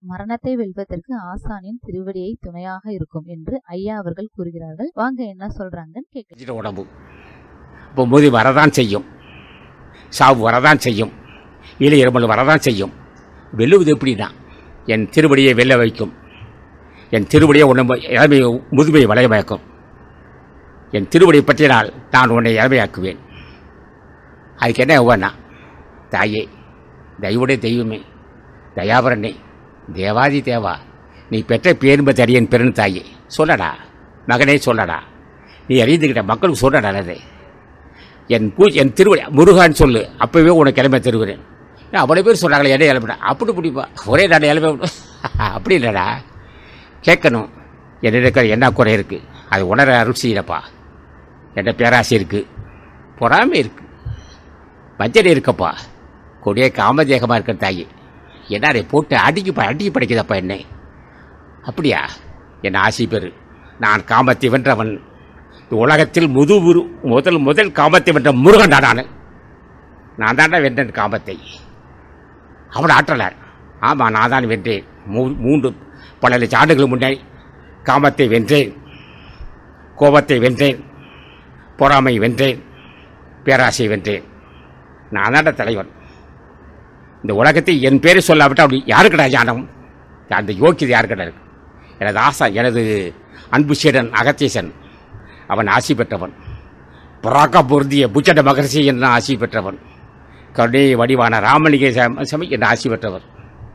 மரணத்தை வெல்வதற்கு ஆசானின் திருவடியை துணையாக இருக்கும் என்று ஐயா அவர்கள் கூறுகிறார்கள் வாங்க என்ன சொல்றாங்கன்னு கேட்க செஞ்சிட்ட உடம்பு இப்போ மோதி வரதான் செய்யும் சாவு வரதான் செய்யும் இலை இருமல் வரதான் செய்யும் வெல்லுவது எப்படின்னா என் திருவடியை வெல்ல வைக்கும் என் திருவடியை உன்னை இளமை முதுமையை வளையமயக்கும் என் திருவடியை பற்றினால் நான் உன்னை இளமையாக்குவேன் அதுக்கு என்ன ஒவ்வொன்றா தாயே தெய்வடைய தெய்வமே தயாபரனே தேவாதி தேவா நீ பெற்ற பேரும்ப தரியன் பெருன்னு தாயே சொல்லடா மகனே சொல்லடா நீ அறிந்துக்கிட்ட மக்களுக்கு சொல்ற நல்லது என் பூ என் திருவடி முருகான்னு சொல்லு அப்போவே உனக்கு கிளம்ப தருகிறேன் அவ்வளோ பேர் சொல்கிறாங்களே என்ன இளம்பிட அப்படி பிடிப்பா ஒரே நாடு இளம்ப அப்படி இல்லைடா கேட்கணும் என்ன இருக்கிற என்ன குறை இருக்குது அது உணர அருள் செய்யலப்பா என்ன பேராசை இருக்குது பொறாமை இருக்குது வஞ்சனை இருக்கப்பா கொடிய காமதேகமாக இருக்கிற தாயி என்ன போட்டு அடிக்கு அடிக்கி படைக்குதப்பா என்னை அப்படியா என் ஆசை பெரு நான் காமத்தை வென்றவன் இந்த உலகத்தில் முது உரு முதல் முதல் காமத்தை வென்ற முருகன் தான் நான் நான் தாண்டா வென்றேன் காமத்தை அவன் ஆற்றலார் ஆமாம் நான் தான் வென்றேன் மூ மூன்று பல லட்சம் ஆண்டுகள் முன்னாடி காமத்தை வென்றேன் கோபத்தை வென்றேன் பொறாமை வென்றேன் பேராசை வென்றேன் நான் தாண்டா தலைவன் இந்த உலகத்தை என் பேரை சொல்லாவிட்டால் அப்படி யாருக்கடா ஞானம் அந்த யோக்கியது யாருக்கடா இருக்கு எனது ஆசா எனது அன்பு சீடன் அகத்தீசன் அவன் ஆசி பெற்றவன் புறாக்கா பொருந்திய புச்சட மகர்ஷி என்ற ஆசி பெற்றவன் கருணை வடிவான ராமலிங்க சம- சமி என்ற ஆசி பெற்றவர்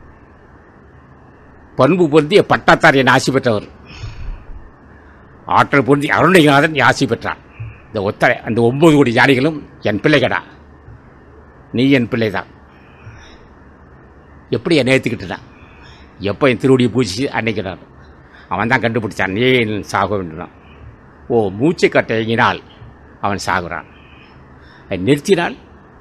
பண்பு பொருந்திய பட்டாத்தார் என ஆசி பெற்றவர் ஆற்றல் பொருந்தி அருணகிரிநாதன் ஆசி பெற்றான் இந்த ஒத்த அந்த ஒன்பது கோடி ஜாதிகளும் என் பிள்ளைகடா நீ என் பிள்ளைதான் எப்படி என்னை ஏற்றுக்கிட்டுதான் எப்போ என் திருவடியை பூஜிச்சு அன்னைக்கு நான் அவன் தான் கண்டுபிடிச்சான் நீ சாக வேண்டுனான் ஓ மூச்சை கட்டையினால் அவன் சாகுறான் அதை நிறுத்தினால்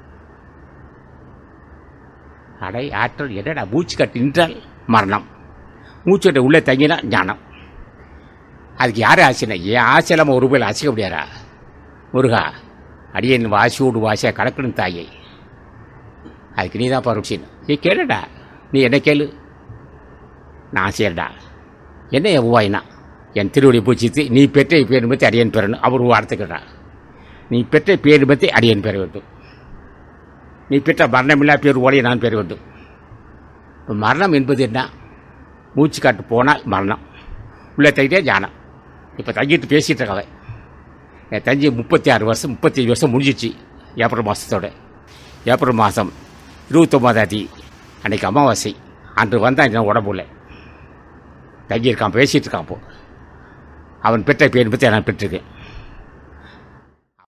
அடை ஆற்றல் என்னடா மூச்சு கட்டு நின்றால் மரணம் மூச்சு கட்டை உள்ளே தங்கினா ஞானம் அதுக்கு யார் ஆசைனா என் ஆசை இல்லாமல் ஒரு பேர் அசைக்க முடியாதா முருகா அடியன் வாசியோடு வாசியாக கலக்கணும் தாயை அதுக்கு நீ தான் பருட்சின் நீ கேளுடா நீ என்ன கேளு நான் செய்யறடா என்ன எவ்வாயினா என் திருவடி பூச்சித்து நீ பெற்ற பேர் பற்றி அடியன் பெறணும் அவர் வார்த்தைக்கிறா நீ பெற்ற பேர் பற்றி அடியன் பெற வேண்டும் நீ பெற்ற மரணமில்லா பேர் ஓலையை நான் பெற வேண்டும் இப்ப மரணம் என்பது என்ன மூச்சு காட்டு போனால் மரணம் உள்ள தங்கிட்டே ஞானம் இப்போ தங்கிட்டு பேசிகிட்டு இருக்காங்க என் தஞ்சி முப்பத்தி ஆறு வருஷம் முப்பத்தஞ்சு வருஷம் முடிஞ்சிச்சு ஏப்ரல் மாதத்தோட ஏப்ரல் மாதம் இருபத்தொம்பதாம் தேதி அன்னைக்கு அமாவாசை அன்று வந்தான் என்ன உடம்புல தங்கியிருக்கான் பேசிகிட்டு இருக்கான் அப்போ அவன் பெற்ற பேர் பற்றி நான் பெற்றிருக்கேன்